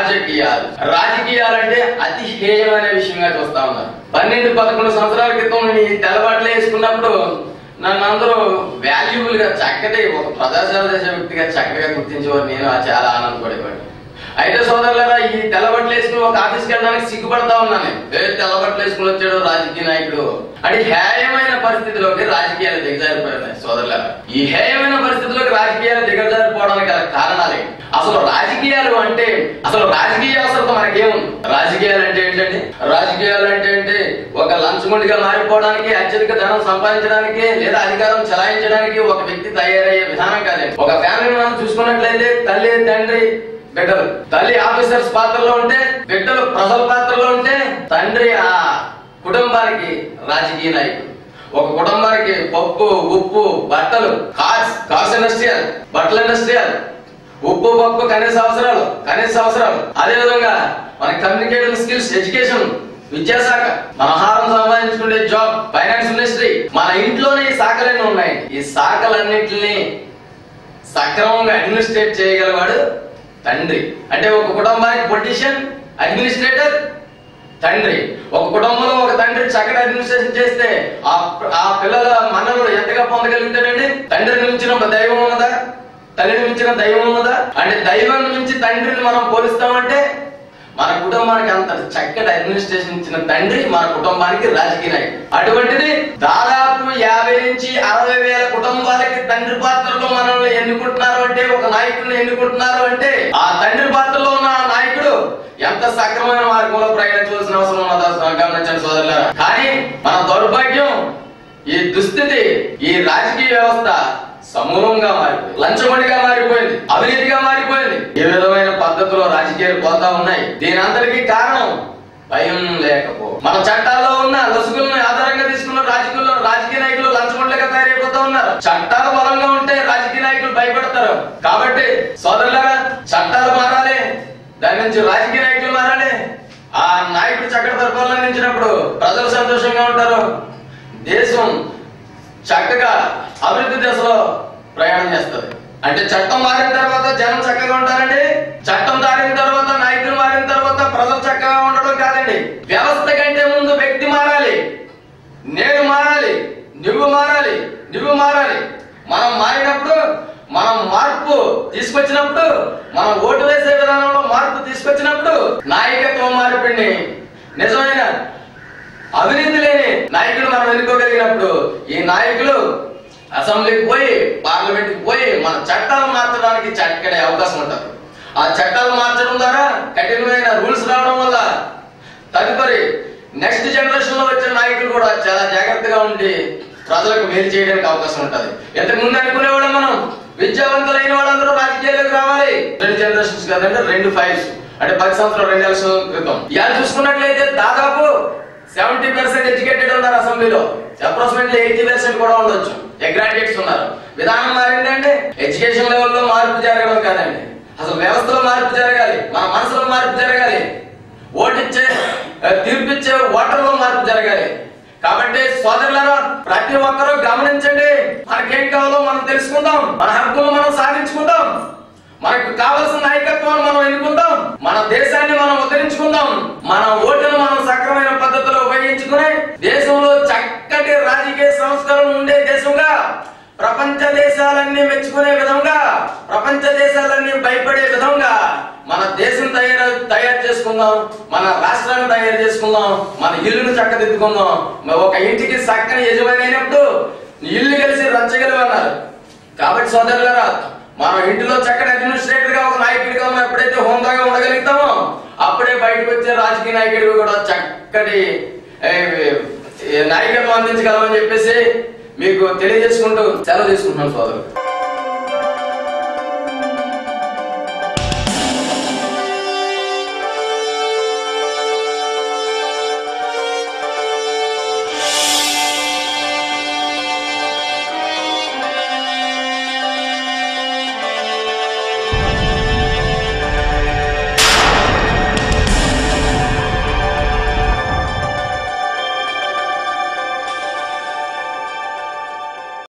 రాజకీయాలు రాజకీయాలంటే అతి హేయమైన విషయంగా చూస్తా ఉన్నారు పన్నెండు పదకొండు సంవత్సరాల క్రితం నేను ఈ తెల్లబట్టలు వేసుకున్నప్పుడు నన్ను అందరూ వాల్యుబుల్ గా చక్కటి ఒక ప్రజాసేవ చేసే వ్యక్తిగా చక్కగా గుర్తించేవారు నేను ఆ చాలా ఆనందపడేవాడిని అయితే సోదరులారా ఈ తెల్లబట్టలు వేసుకుని ఒక ఆఫీస్కి వెళ్ళడానికి సిగ్గుపడతా ఉన్నాను ఏ తెల్లబట్టలు వేసుకుని వచ్చాడు రాజకీయ నాయకుడు అని హేయమైన పరిస్థితిలోకి రాజకీయాలు దిగజారిపోయినాయి సోదరులారా ఈ హేయమైన పరిస్థితిలోకి రాజకీయాలు దిగజారిపోవడానికి గల కారణాలే అసలు రాజకీయాలు అంటే అసలు రాజకీయ అవసరం మనకేముంది రాజకీయాలు అంటే ఏంటండి రాజకీయాలు అంటే ఏంటి ఒక లంచముడిగా మారిపోవడానికి అత్యధిక ధనం సంపాదించడానికి లేదా అధికారం చలాయించడానికి ఒక వ్యక్తి తయారయ్యే విధానం కాదండి ఒక ఫ్యామిలీ మనం చూసుకున్నట్లయితే తల్లి తండ్రి బిడ్డలు తల్లి ఆఫీసర్స్ పాత్రలో ఉంటే బిడ్డలు ప్రజల పాత్రలో ఉంటే తండ్రి ఆ కుటుంబానికి రాజకీయ నాయకుడు ఒక కుటుంబానికి పప్పు ఉప్పు బట్టలు కార్స్ కార్స్ ఇండస్ట్రియల్ బట్టల ఇండస్ట్రియల్ ఉప్పు పప్పు కనీస అవసరాలు కనీస అవసరాలు అదే విధంగా మన కమ్యూనికేషన్ స్కిల్స్ ఎడ్యుకేషన్ విద్యాశాఖ మన ఆహారం సంపాదించుకునే జాబ్ ఫైనాన్స్ ఇండస్ట్రీ మన ఇంట్లోనే ఈ శాఖలన్నీ ఉన్నాయి ఈ శాఖలన్నింటినీ సక్రమంగా అడ్మినిస్ట్రేట్ చేయగలవాడు తండ్రి అంటే ఒక కుటుంబానికి పొలిటీషియన్ అడ్మినిస్ట్రేటర్ తండ్రి ఒక కుటుంబంలో ఒక తండ్రి చక్కటి అడ్మినిస్ట్రేషన్ చేస్తే ఆ ఆ పిల్లల మనలు ఎంతగా పొందగలుగుతాడండి తండ్రిని మించిన దైవం ఉన్నదా తల్లిని మించిన దైవం ఉన్నదా అంటే దైవం నుంచి తండ్రిని మనం పోలిస్తామంటే మన కుటుంబానికి అంత చక్కటి అడ్మినిస్ట్రేషన్ ఇచ్చిన తండ్రి మన కుటుంబానికి రాజకీయ నాయకుడు అటువంటిది దాదాపు యాభై నుంచి అరవై వేల కుటుంబాలకి తండ్రి పాత్రలో మనల్ని ఎన్నుకుంటున్నారు అంటే ఒక నాయకుడిని ఎన్నుకుంటున్నారు అంటే ఆ తండ్రి పాత్రలో ఉన్న ఆ నాయకుడు ఎంత సక్రమైన మార్గంలో ప్రయాణించవలసిన అవసరం ఉన్నదో గమనించండి సోదరులారా కానీ మన దౌర్భాగ్యం ఈ దుస్థితి ఈ రాజకీయ వ్యవస్థ సమూలంగా మారిపోయింది లంచమణిగా మారిపోయింది అవినీతిగా మారిపోయింది ఏ విధమైన పద్ధతిలో రాజకీయాలు పోతా ఉన్నాయి దీని అందరికీ కారణం భయం లేకపో మన చట్టాల్లో ఉన్న లసుగులను ఆధారంగా తీసుకున్న రాజకీయాల్లో రాజకీయ నాయకులు లంచమణులుగా తయారైపోతా ఉన్నారు చట్టాలు బలంగా ఉంటే రాజకీయ నాయకులు భయపడతారు కాబట్టి సోదరులారా చట్టాలు మారాలి దాని నుంచి రాజకీయ నాయకులు మారాలి ఆ నాయకుడు చక్కటి పరిపాలన అందించినప్పుడు ప్రజలు సంతోషంగా ఉంటారు దేశం చక్కగా అభివృద్ధి దశలో ప్రయాణం చేస్తుంది అంటే చట్టం మారిన తర్వాత జనం చక్కగా ఉంటారండి చట్టం మారిన తర్వాత నాయకులు మారిన తర్వాత ప్రజలు చక్కగా ఉండడం కాదండి వ్యవస్థ కంటే ముందు వ్యక్తి మారాలి నేను మారాలి నువ్వు మారాలి నువ్వు మారాలి మనం మారినప్పుడు మనం మార్పు తీసుకొచ్చినప్పుడు మనం ఓటు వేసే విధానంలో మార్పు తీసుకొచ్చినప్పుడు నాయకత్వం మార్పిడిని నిజమైన అవినీతి లేని నాయకులు మనం ఎన్నుకోగలిగినప్పుడు ఈ నాయకులు అసెంబ్లీకి పోయి పార్లమెంట్ కి పోయి మన చట్టాలు మార్చడానికి చక్కడే అవకాశం ఉంటుంది ఆ చట్టాలు మార్చడం ద్వారా కఠినమైన రూల్స్ రావడం వల్ల తదుపరి నెక్స్ట్ జనరేషన్ లో వచ్చే నాయకులు కూడా చాలా జాగ్రత్తగా ఉండి ప్రజలకు మేలు చేయడానికి అవకాశం ఉంటది ఇంతకు ముందు అనుకునేవాళ్ళం మనం విద్యావంతులైన వాళ్ళందరూ రాజకీయాలకు రావాలి రెండు జనరేషన్స్ కదంటే రెండు ఫైవ్స్ అంటే పది సంవత్సరాలు రెండు ఎలక్షన్ క్రితం ఇవాళ చూసుకున్నట్లయితే దాదాపు సెవెంటీ పర్సెంట్ ఎడ్యుకేటెడ్ ఉన్నారు అసెంబ్లీలో అప్రాక్సిమేట్లీ ఎయిటీ పర్సెంట్ కూడా ఉండొచ్చు గ్రాడ్యుయేట్స్ ఉన్నారు విధానం మారిందంటే ఎడ్యుకేషన్ లెవెల్లో మార్పు జరగడం కాదండి అసలు వ్యవస్థలో మార్పు జరగాలి మన మనసులో మార్పు జరగాలి ఓటిచ్చే ఆ, తీర్పిచ్చే ఓటర్లో మార్పు జరగాలి కాబట్టి సోదరులారా ప్రతి ఒక్కరూ గమనించండి మనకేం కావాలో మనం తెలుసుకుందాం మన హక్కులు మనం సాధించుకుందాం మనకు కావలసిన నాయకత్వాన్ని మనం ఎన్నుకుందాం మన దేశాన్ని మనం ఉద్ధరించుకుందాం మన ఓటును మనం సక్రమైన పద్ధతిలో ఉపయోగించుకుని దేశంలో చక్కటి రాజకీయ సంస్కరణ ఉండే దేశంగా ప్రపంచ దేశాలన్నీ మెచ్చుకునే విధంగా ప్రపంచ దేశాలన్నీ భయపడే విధంగా మన దేశం తయారు తయారు చేసుకుందాం మన రాష్ట్రాన్ని తయారు చేసుకుందాం మన ఇల్లును చక్కదిద్దుకుందాం మరి ఒక ఇంటికి చక్కని యజమాని అయినప్పుడు ఇల్లు కలిసి రచ్చగలవు అన్నారు కాబట్టి సోదరులారా మనం ఇంటిలో చక్కటి అడ్మినిస్ట్రేటర్ గా ఒక నాయకుడిగా మనం ఎప్పుడైతే హోందాగా ఉండగలుగుతామో అప్పుడే బయటకు వచ్చే రాజకీయ నాయకుడు కూడా చక్కటి ఏ, ఏ, నాయకత్వం అందించగలమని చెప్పేసి మీకు తెలియజేసుకుంటూ సెలవు తీసుకుంటున్నాను సోదరు